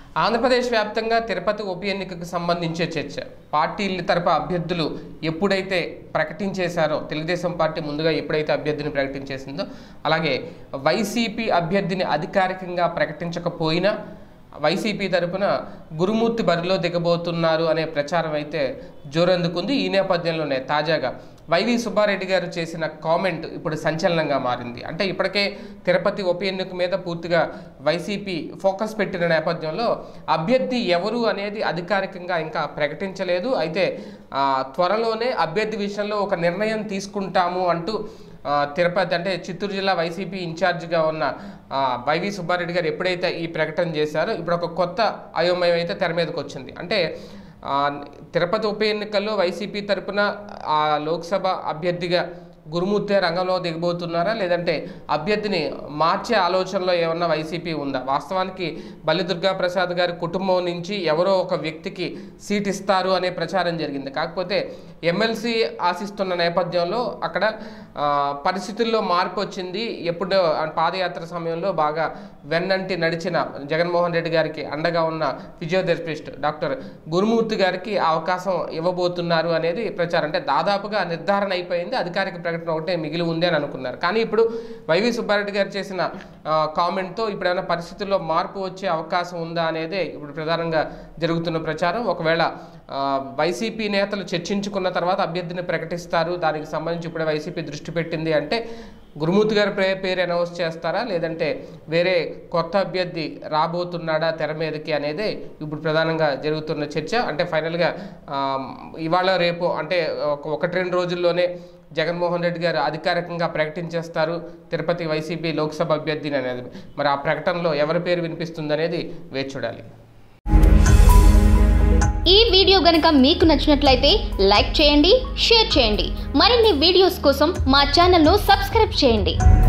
ఆంధ్రప్రదేశ్ వ్యాప్తంగా తిరుపతి ఉప ఎన్నికకు సంబంధించే చర్చ పార్టీల తరపు అభ్యర్థులు ఎప్పుడైతే ప్రకటించేశారో తెలుగుదేశం పార్టీ ముందుగా ఎప్పుడైతే అభ్యర్థిని ప్రకటించేసిందో అలాగే వైసీపీ అభ్యర్థిని అధికారికంగా ప్రకటించకపోయినా వైసీపీ తరపున గురుమూర్తి బరిలో దిగబోతున్నారు అనే ప్రచారం అయితే జోరందుకుంది ఈ నేపథ్యంలోనే తాజాగా వైవి సుబ్బారెడ్డి గారు చేసిన కామెంట్ ఇప్పుడు సంచలనంగా మారింది అంటే ఇప్పటికే తిరుపతి ఉప ఎన్నిక మీద పూర్తిగా వైసీపీ ఫోకస్ పెట్టిన నేపథ్యంలో అభ్యర్థి ఎవరు అనేది అధికారికంగా ఇంకా ప్రకటించలేదు అయితే ఆ, త్వరలోనే అభ్యర్థి విషయంలో ఒక నిర్ణయం తీసుకుంటాము అంటూ ఆ, తిరుపతి అంటే చిత్తూరు జిల్లా వైసీపీ ఇన్ఛార్జిగా ఉన్న ఆ, వైవి సుబ్బారెడ్డి గారు ఎప్పుడైతే ఈ ప్రకటన చేశారో ఇప్పుడు ఒక కొత్త అయోమయం అయితే తెర మీదకి వచ్చింది అంటే ఆ, తిరుపతి ఉప ఎన్నికల్లో వైసీపీ తరపున ఆ లోక్సభ అభ్యర్థిగా గురుమూర్తే రంగంలో దిగబోతున్నారా లేదంటే అభ్యర్థిని మార్చే ఆలోచనలో ఏమన్నా వైసీపీ ఉందా వాస్తవానికి బల్లి దుర్గా ప్రసాద్ గారి కుటుంబం నుంచి ఎవరో ఒక వ్యక్తికి సీట్ ఇస్తారు అనే ప్రచారం జరిగింది కాకపోతే ఎమ్మెల్సీ ఆశిస్తున్న నేపథ్యంలో అక్కడ ఆ, పరిస్థితుల్లో మార్పు వచ్చింది ఎప్పుడో ఆ పాదయాత్ర సమయంలో బాగా వెన్నంటి నడిచిన జగన్మోహన్ రెడ్డి గారికి అండగా ఉన్న ఫిజియోథెరపిస్ట్ డాక్టర్ గురుమూర్తి గారికి ఆ అవకాశం ఇవ్వబోతున్నారు అనేది ప్రచారం అంటే దాదాపుగా నిర్ధారణ అయిపోయింది అధికారిక ప్రకటన ఒకటే మిగిలి ఉంది అని అనుకున్నారు కానీ ఇప్పుడు వైవి సుబ్బారెడ్డి గారు చేసిన ఆ, కామెంట్తో ఇప్పుడు ఏమైనా పరిస్థితుల్లో మార్పు వచ్చే అవకాశం ఉందా అనేది ఇప్పుడు ప్రధానంగా జరుగుతున్న ప్రచారం ఒకవేళ ఆ, వైసీపీ నేతలు చర్చించుకున్న తర్వాత అభ్యర్థిని ప్రకటిస్తారు దానికి సంబంధించి ఇప్పుడే వైసీపీ దృష్టి పెట్టింది అంటే గురుమూర్తి గారి పే పేరు అనౌన్స్ చేస్తారా లేదంటే వేరే కొత్త అభ్యర్థి రాబోతున్నాడా తెర మీదకి అనేది ఇప్పుడు ప్రధానంగా జరుగుతున్న చర్చ అంటే ఫైనల్గా ఆ, ఇవాళ రేపు అంటే ఒక- ఒకటి రెండు రోజుల్లోనే జగన్మోహన్ రెడ్డి గారు అధికారికంగా ప్రకటించేస్తారు తిరుపతి వైసీపీ లోక్సభ అభ్యర్థిని అనేది మరి ఆ ప్రకటనలో ఎవరి పేరు వినిపిస్తుంది అనేది వేచి చూడాలి ఈ వీడియో గనుక మీకు నచ్చినట్లయితే లైక్ చేయండి షేర్ చేయండి మరిన్ని వీడియోస్ కోసం మా ఛానల్ను సబ్స్క్రైబ్ చేయండి